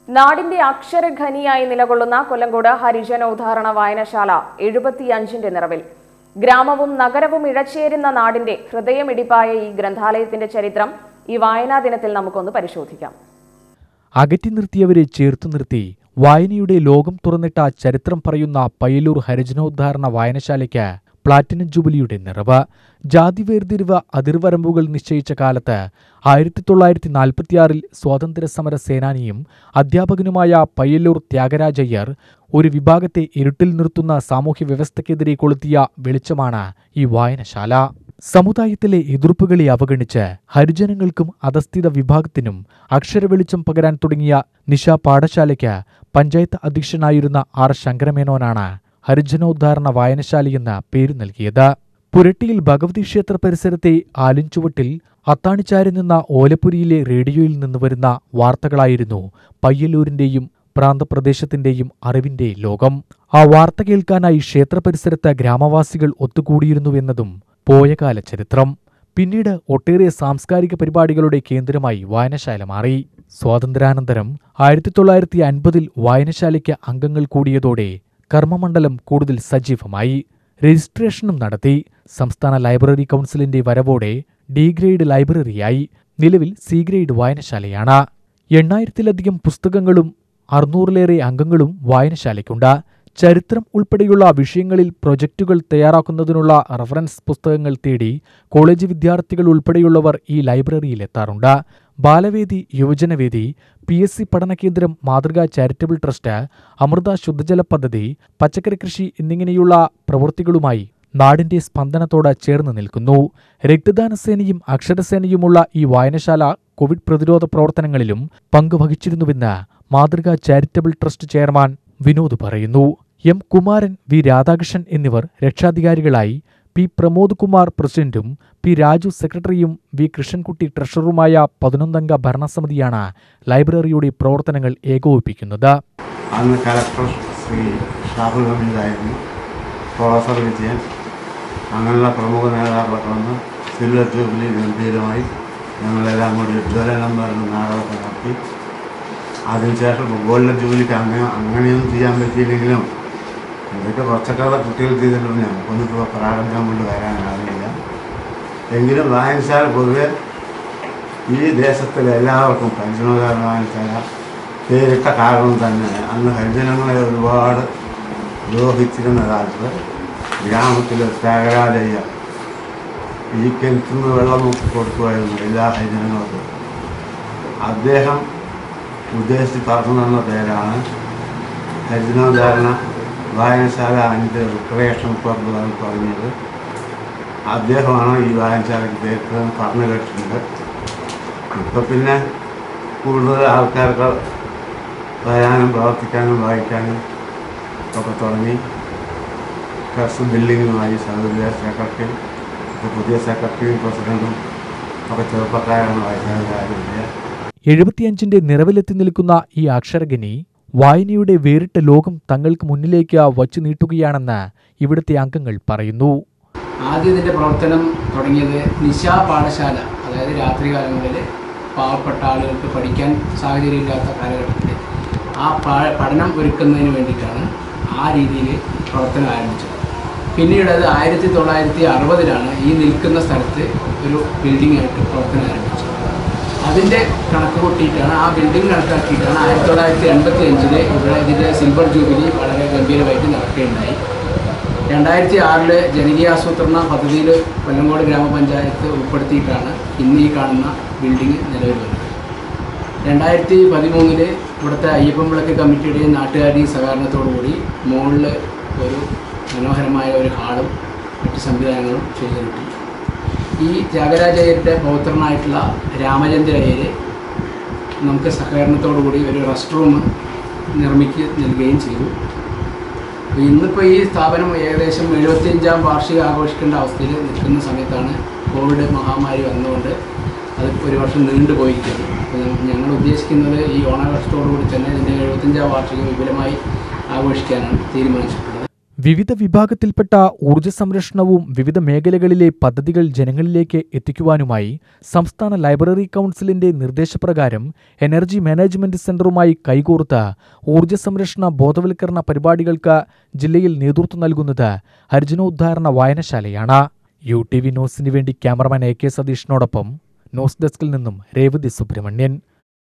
നാടിന്റെ അക്ഷരഖനിയായി നിലകൊള്ളുന്ന കൊല്ലങ്കോട് ഹരിജനോദ്ധാരണ വായനശാല എഴുപത്തിയഞ്ചിന്റെ നിറവിൽ ഗ്രാമവും നഗരവും ഇഴച്ചേരുന്ന നാടിന്റെ ഹൃദയമിടിപ്പായ ഈ ഗ്രന്ഥാലയത്തിന്റെ ചരിത്രം ഈ വായനാ ദിനത്തിൽ നമുക്കൊന്ന് പരിശോധിക്കാം അകറ്റി നിർത്തിയവരെ ചേർത്തു നിർത്തി വായനയുടെ ലോകം തുറന്നിട്ട ചരിത്രം പറയുന്ന പയ്യലൂർ ഹരിജനോദ്ധാരണ വായനശാലയ്ക്ക് പ്ലാറ്റിനം ജൂബിലിയുടെ നിറവ് ജാതി വേർതിരിവ് അതിർവരമ്പുകൾ നിശ്ചയിച്ച കാലത്ത് ആയിരത്തി തൊള്ളായിരത്തി നാൽപ്പത്തിയാറിൽ സ്വാതന്ത്ര്യ സമര സേനാനിയും അധ്യാപകനുമായ പയ്യല്ലൂർ ത്യാഗരാജയ്യർ ഒരു വിഭാഗത്തെ ഇരുട്ടിൽ നിർത്തുന്ന സാമൂഹ്യ വ്യവസ്ഥയ്ക്കെതിരെ കൊളുത്തിയ വെളിച്ചമാണ് ഈ വായനശാല സമുദായത്തിലെ എതിർപ്പുകളെ അവഗണിച്ച് ഹരിജനങ്ങൾക്കും അധസ്ഥിത വിഭാഗത്തിനും അക്ഷരവെളിച്ചം പകരാൻ തുടങ്ങിയ നിശ പാഠശാലയ്ക്ക് പഞ്ചായത്ത് അധ്യക്ഷനായിരുന്ന ആർ ശങ്കരമേനോനാണ് ഹരിജനോദ്ധാരണ വായനശാലയെന്ന് പേര് നൽകിയത് പുരട്ടിയിൽ ഭഗവതി ക്ഷേത്ര പരിസരത്തെ ആലിൻചുവട്ടിൽ അത്താണിച്ചാരി നിന്ന ഓലപ്പുരിയിലെ റേഡിയോയിൽ നിന്ന് വരുന്ന വാർത്തകളായിരുന്നു പയ്യല്ലൂരിന്റെയും പ്രാന്തപ്രദേശത്തിന്റെയും അറിവിന്റെ ലോകം ആ വാർത്ത കേൾക്കാനായി ക്ഷേത്ര പരിസരത്ത് ഗ്രാമവാസികൾ ഒത്തുകൂടിയിരുന്നുവെന്നതും പോയകാല ചരിത്രം പിന്നീട് ഒട്ടേറെ സാംസ്കാരിക പരിപാടികളുടെ കേന്ദ്രമായി വായനശാല മാറി സ്വാതന്ത്ര്യാനന്തരം ആയിരത്തി തൊള്ളായിരത്തി അൻപതിൽ വായനശാലയ്ക്ക് അംഗങ്ങൾ കൂടിയതോടെ കർമ്മമണ്ഡലം കൂടുതൽ സജീവമായി രജിസ്ട്രേഷനും നടത്തി സംസ്ഥാന ലൈബ്രറി കൗൺസിലിന്റെ വരവോടെ ഡി ഗ്രേഡ് ലൈബ്രറിയായി നിലവിൽ സി ഗ്രേഡ് വായനശാലയാണ് എണ്ണായിരത്തിലധികം പുസ്തകങ്ങളും അറുന്നൂറിലേറെ അംഗങ്ങളും വായനശാലയ്ക്കുണ്ട് ചരിത്രം ഉൾപ്പെടെയുള്ള വിഷയങ്ങളിൽ പ്രൊജക്റ്റുകൾ തയ്യാറാക്കുന്നതിനുള്ള റഫറൻസ് പുസ്തകങ്ങൾ തേടി കോളേജ് വിദ്യാർത്ഥികൾ ഉൾപ്പെടെയുള്ളവർ ഈ ലൈബ്രറിയിലെത്താറുണ്ട് ബാലവേദി യുവജനവേദി പി എസ് സി പഠനകേന്ദ്രം മാതൃകാ ചാരിറ്റബിൾ ട്രസ്റ്റ് അമൃത ശുദ്ധജല പദ്ധതി പച്ചക്കറി കൃഷി എന്നിങ്ങനെയുള്ള പ്രവൃത്തികളുമായി നാടിന്റെ സ്പന്ദനത്തോട് ചേർന്ന് നിൽക്കുന്നു രക്തദാനസേനയും അക്ഷരസേനയുമുള്ള ഈ വായനശാല കോവിഡ് പ്രതിരോധ പ്രവർത്തനങ്ങളിലും പങ്കുവഹിച്ചിരുന്നുവെന്ന് മാതൃകാ ചാരിറ്റബിൾ ട്രസ്റ്റ് ചെയർമാൻ വിനോദ് പറയുന്നു എം കുമാരൻ വി രാധാകൃഷ്ണൻ എന്നിവർ രക്ഷാധികാരികളായി പി പ്രമോദ് കുമാർ പ്രസിഡന്റും പി രാജു സെക്രട്ടറിയും വി കൃഷ്ണൻകുട്ടി ട്രഷററുമായ പതിനൊന്നംഗ ഭരണസമിതിയാണ് ലൈബ്രറിയുടെ പ്രവർത്തനങ്ങൾ ഏകോപിപ്പിക്കുന്നത് അന്ന് കലക്ടർ ശ്രീ ഷാഹുൽ ഹമീദായിരുന്നു പ്രൊഫസർ വിജയൻ അങ്ങനെയുള്ള പ്രമുഖ നേതാക്കളൊക്കെ വന്ന് സിൽവർ ജൂബിലി ഗംഭീരമായി ഞങ്ങളെല്ലാം കൂടി ജ്വലനം പറഞ്ഞ നാടകമൊക്കെ നടത്തി അതിനുശേഷം ഗോൾഡൻ ജൂബിലിക്ക് അങ്ങനെ അങ്ങനെയൊന്നും ചെയ്യാൻ പറ്റിയില്ലെങ്കിലും ഇതൊക്കെ കുറച്ചൊക്കെ കുട്ടികൾ ചെയ്തിട്ടുണ്ട് ഞങ്ങൾക്കൊന്നും ഇപ്പോൾ പ്രാരംഭം കൊണ്ട് വരാനാവില്ല എങ്കിലും വായനശാല പൊതുവെ ഈ ദേശത്തിലെ എല്ലാവർക്കും പരിശോധന വായനശാല പേരിട്ട കാരണം തന്നെ അന്ന് ഹരിജനങ്ങളെ ഒരുപാട് ദ്രോഹിച്ചിരുന്ന കാലത്ത് ഗ്രാമത്തിലെ ത്യാഗരാജയ്യ ഈ കിണറ്റുനിന്ന് വെള്ളം നോക്കി കൊടുക്കുമായിരുന്നു എല്ലാ ഹരിജനങ്ങൾക്കും അദ്ദേഹം ഉദ്ദേശിച്ച് പറഞ്ഞു തന്ന പേരാണ് ഹരിജനോദ്ധാരണ വായനശാല അതിൻ്റെ റിക്രിയേഷൻ ക്ലബ്ബ് എന്ന് പറഞ്ഞത് അദ്ദേഹമാണ് ഈ വായനശാലയ്ക്ക് പേരിട്ടതെന്ന് പറഞ്ഞു കേട്ടിട്ടുണ്ട് ഇപ്പം പിന്നെ കൂടുതൽ ആൾക്കാർക്ക് വരാനും പ്രവർത്തിക്കാനും വായിക്കാനും ഒക്കെ തുടങ്ങി ട്രസ്റ്റ് ബിൽഡിങ്ങുമായി സൗകര്യ സെക്രട്ടറി ഇപ്പോൾ പുതിയ സെക്രട്ടറിയും പ്രസിഡൻറ്റും ഒക്കെ ചെറുപ്പക്കാരാണ് വായിക്കാനില്ല എഴുപത്തിയഞ്ചിന്റെ നിറവിലെത്തി നിൽക്കുന്ന ഈ അക്ഷരഖനി വായനയുടെ വേറിട്ട ലോകം തങ്ങൾക്ക് മുന്നിലേക്ക് വച്ചു നീട്ടുകയാണെന്ന് ഇവിടുത്തെ അംഗങ്ങൾ പറയുന്നു ആദ്യം ഇതിൻ്റെ പ്രവർത്തനം തുടങ്ങിയത് നിശാ പാഠശാല അതായത് രാത്രികാലങ്ങളിൽ പാവപ്പെട്ട ആളുകൾക്ക് പഠിക്കാൻ സാഹചര്യമില്ലാത്ത കാലഘട്ടത്തിൽ ആ പാ പഠനം ഒരുക്കുന്നതിന് വേണ്ടിയിട്ടാണ് ആ രീതിയിൽ പ്രവർത്തനം ആരംഭിച്ചത് പിന്നീട് അത് ആയിരത്തി തൊള്ളായിരത്തി അറുപതിലാണ് ഈ നിൽക്കുന്ന സ്ഥലത്ത് ഒരു ബിൽഡിംഗ് ആയിട്ട് പ്രവർത്തനം ആരംഭിച്ചത് അതിൻ്റെ കണക്ക് കൂട്ടിയിട്ടാണ് ആ ബിൽഡിംഗ് കണക്കാക്കിയിട്ടാണ് ആയിരത്തി തൊള്ളായിരത്തി എൺപത്തി അഞ്ചില് ഇവിടെ ഇതിൻ്റെ സിൽവർ ജൂബിലി വളരെ ഗംഭീരമായിട്ട് നടക്കുകയുണ്ടായി രണ്ടായിരത്തി ആറില് ജനകീയാസൂത്രണ പദ്ധതിയിൽ കൊല്ലങ്കോട് ഗ്രാമപഞ്ചായത്ത് ഉൾപ്പെടുത്തിയിട്ടാണ് ഇന്ന് ഈ കാണുന്ന ബിൽഡിംഗ് നിലവിൽ വരുന്നത് രണ്ടായിരത്തി പതിമൂന്നില് ഇവിടുത്തെ അയ്യപ്പൻ വിളക്ക് കമ്മിറ്റിയുടെയും നാട്ടുകാരുടെയും സഹകരണത്തോടുകൂടി മുകളിൽ ഒരു മനോഹരമായ ഒരു ഹാളും മറ്റ് സംവിധാനങ്ങളും ചെയ്തു കിട്ടി ഈ ത്യാഗരാജയ്യരുടെ പൗത്രനായിട്ടുള്ള രാമചന്ദ്ര അയ്യര് നമുക്ക് സഹകരണത്തോടുകൂടി ഒരു റെസ്റ്റ് റൂം നിർമ്മിക്ക് നൽകുകയും ചെയ്തു അപ്പോൾ ഇന്നിപ്പോൾ ഈ സ്ഥാപനം ഏകദേശം എഴുപത്തിയഞ്ചാം വാർഷികം ആഘോഷിക്കേണ്ട അവസ്ഥയിൽ നിൽക്കുന്ന സമയത്താണ് കോവിഡ് മഹാമാരി വന്നുകൊണ്ട് അത് ഒരു വർഷം നീണ്ടുപോയിരിക്കുന്നത് അപ്പോൾ ഞങ്ങൾ ഉദ്ദേശിക്കുന്നത് ഈ ഓണാഘോഷത്തോടുകൂടി തന്നെ ഇതിൻ്റെ എഴുപത്തിയഞ്ചാം വാർഷികം വിപുലമായി ആഘോഷിക്കാനാണ് തീരുമാനിച്ചിട്ടുള്ളത് വിവിധ വിഭാഗത്തിൽപ്പെട്ട ഊർജ്ജ സംരക്ഷണവും വിവിധ മേഖലകളിലെ പദ്ധതികൾ ജനങ്ങളിലേക്ക് എത്തിക്കുവാനുമായി സംസ്ഥാന ലൈബ്രറി കൗൺസിലിന്റെ നിർദ്ദേശപ്രകാരം എനർജി മാനേജ്മെന്റ് സെന്ററുമായി കൈകോർത്ത് ഊർജ്ജ സംരക്ഷണ ബോധവൽക്കരണ പരിപാടികൾക്ക് ജില്ലയിൽ നേതൃത്വം നൽകുന്നത് ഹരിജനോദ്ധാരണ വായനശാലയാണ് യു ടി വി ന്യൂസിന് വേണ്ടി ക്യാമറമാൻ എ കെ സതീഷിനോടൊപ്പം ന്യൂസ് ഡെസ്കിൽ നിന്നും രേവതി സുബ്രഹ്മണ്യൻ